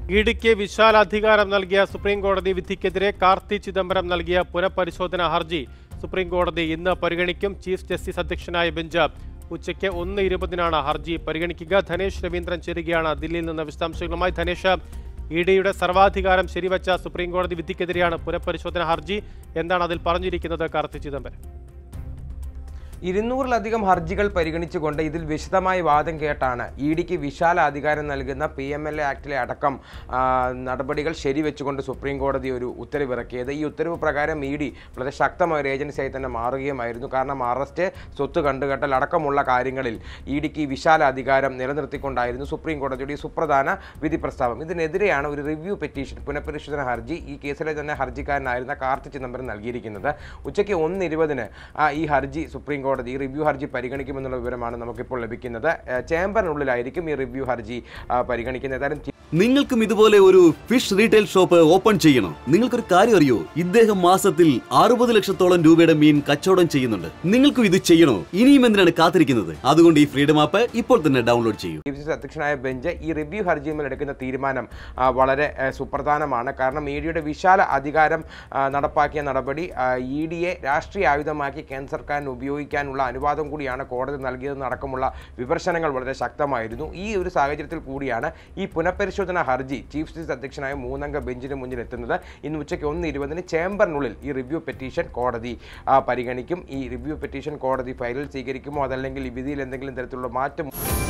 ഇഡിക്ക് വിശാലാധികാരം നൽകിയ സുപ്രീം കോടതി വിധിക്കെതിരെ കാർത്തി ചിദംബരം നൽകിയ പുനഃപരിശോധനാ ഹർജി സുപ്രീം കോടതി ഇന്ന് പരിഗണിക്കും ചീഫ് ജസ്റ്റിസ് അധ്യക്ഷനായ ബെഞ്ച് ഉച്ചയ്ക്ക് ഒന്ന് ഇരുപതിനാണ് ഹർജി പരിഗണിക്കുക ധനേഷ് രവീന്ദ്രൻ ചേരുകയാണ് ദില്ലിയിൽ നിന്ന് വിശദാംശങ്ങളുമായി ധനേഷ് ഇഡിയുടെ സർവാധികാരം ശരിവച്ച സുപ്രീം കോടതി വിധിക്കെതിരെയാണ് പുനഃപരിശോധനാ ഹർജി എന്താണ് അതിൽ പറഞ്ഞിരിക്കുന്നത് കാർത്തി ചിദംബരം ഇരുന്നൂറിലധികം ഹർജികൾ പരിഗണിച്ചുകൊണ്ട് ഇതിൽ വിശദമായ വാദം കേട്ടാണ് ഇ ഡിക്ക് വിശാല അധികാരം നൽകുന്ന പി എം എൽ എ ആക്ടിലെ അടക്കം ആ, നടപടികൾ ശരിവെച്ചുകൊണ്ട് സുപ്രീം കോടതി ഒരു ഉത്തരവിറക്കിയത് ഈ ഉത്തരവ് പ്രകാരം ഇ ഡി വളരെ ശക്തമായ ഒരു ഏജൻസിയായി തന്നെ മാറുകയുമായിരുന്നു കാരണം അറസ്റ്റ് സ്വത്ത് കണ്ടുകെട്ടൽ അടക്കമുള്ള കാര്യങ്ങളിൽ ഇ ഡിക്ക് ഈ വിശാല അധികാരം നിലനിർത്തിക്കൊണ്ടായിരുന്നു സുപ്രീം കോടതിയുടെ ഈ സുപ്രധാന വിധി പ്രസ്താവം ഇതിനെതിരെയാണ് ഒരു റിവ്യൂ പെറ്റീഷൻ പുനഃപരിശോധന ഹർജി ഈ കേസിലെ തന്നെ ഹർജിക്കാരനായിരുന്ന കാർത്തി ചിദംബരം നൽകിയിരിക്കുന്നത് ഉച്ചയ്ക്ക് ഒന്ന് ഇരുപതിന് ഈ ഹർജി സുപ്രീം കോടതി ഈ റിവ്യൂ ഹർജി പരിഗണിക്കുമെന്നുള്ള വിവരമാണ് നമുക്കിപ്പോൾ ലഭിക്കുന്നത് ഏഹ് ചേംബറിനുള്ളിലായിരിക്കും ഈ റിവ്യൂ ഹർജി ആ, പരിഗണിക്കുന്നത് ഏതായാലും നിങ്ങൾക്കും ഇതുപോലെ ഒരു ഫിഷ് റീറ്റെയിൽ ഷോപ്പ് ഓപ്പൺ ചെയ്യണം നിങ്ങൾക്കൊരു കാര്യം അറിയോ ഇദ്ദേഹം മാസത്തിൽ അറുപത് ലക്ഷത്തോളം രൂപയുടെ മീൻ കച്ചവടം ചെയ്യുന്നുണ്ട് നിങ്ങൾക്കും ഇത് ചെയ്യണോ ഇനിയും എന്തിനാണ് കാത്തിരിക്കുന്നത് അതുകൊണ്ട് ഈ ഫ്രീഡം ആപ്പ് ഇപ്പോൾ തന്നെ ഡൗൺലോഡ് ചെയ്യൂ ചീഫ് ജസ്റ്റിസ് അധ്യക്ഷനായ ബെഞ്ച് ഈ റിവ്യൂ ഹർജിയിൽ എടുക്കുന്ന തീരുമാനം ആ, വളരെ ആ, സുപ്രധാനമാണ് കാരണം ഇ ഡിയുടെ വിശാല അധികാരം ആ, നടപ്പാക്കിയ നടപടി ഇ ഡിയെ രാഷ്ട്രീയ ആയുധമാക്കി കേന്ദ്ര സർക്കാരിന് ഉപയോഗിക്കാനുള്ള അനുവാദം കൂടിയാണ് കോടതി നൽകിയതെന്ന് അടക്കമുള്ള വിമർശനങ്ങൾ വളരെ ശക്തമായിരുന്നു ഈ ഒരു സാഹചര്യത്തിൽ കൂടിയാണ് ഈ പുനഃപരിശോധന ഹർജി ചീഫ് ജസ്റ്റിസ് അധ്യക്ഷനായ മൂന്നംഗ ബെഞ്ചിന് മുന്നിൽ എത്തുന്നത് ഇന്ന് ഉച്ചയ്ക്ക് ഒന്ന് ഇരുപതിന് ചേംബറിനുള്ളിൽ ഈ റിവ്യൂ പെറ്റീഷൻ കോടതി ആ, പരിഗണിക്കും ഈ റിവ്യൂ പെറ്റീഷൻ കോടതി ഫയലിൽ സ്വീകരിക്കുമോ അതല്ലെങ്കിൽ ഈ വിധിയിൽ എന്തെങ്കിലും തരത്തിലുള്ള മാറ്റം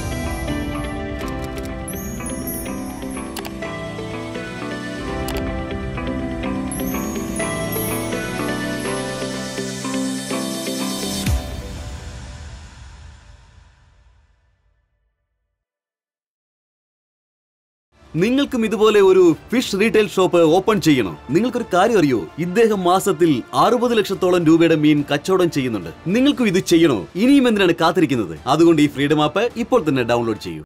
നിങ്ങൾക്കും ഇതുപോലെ ഒരു ഫിഷ് റീറ്റെയിൽ ഷോപ്പ് ഓപ്പൺ ചെയ്യണം നിങ്ങൾക്കൊരു കാര്യം അറിയോ ഇദ്ദേഹം മാസത്തിൽ അറുപത് ലക്ഷത്തോളം രൂപയുടെ മീൻ കച്ചവടം ചെയ്യുന്നുണ്ട് നിങ്ങൾക്കും ഇത് ചെയ്യണോ ഇനിയും എന്തിനാണ് കാത്തിരിക്കുന്നത് അതുകൊണ്ട് ഈ ഫ്രീഡം ആപ്പ് ഇപ്പോൾ തന്നെ ഡൗൺലോഡ് ചെയ്യൂ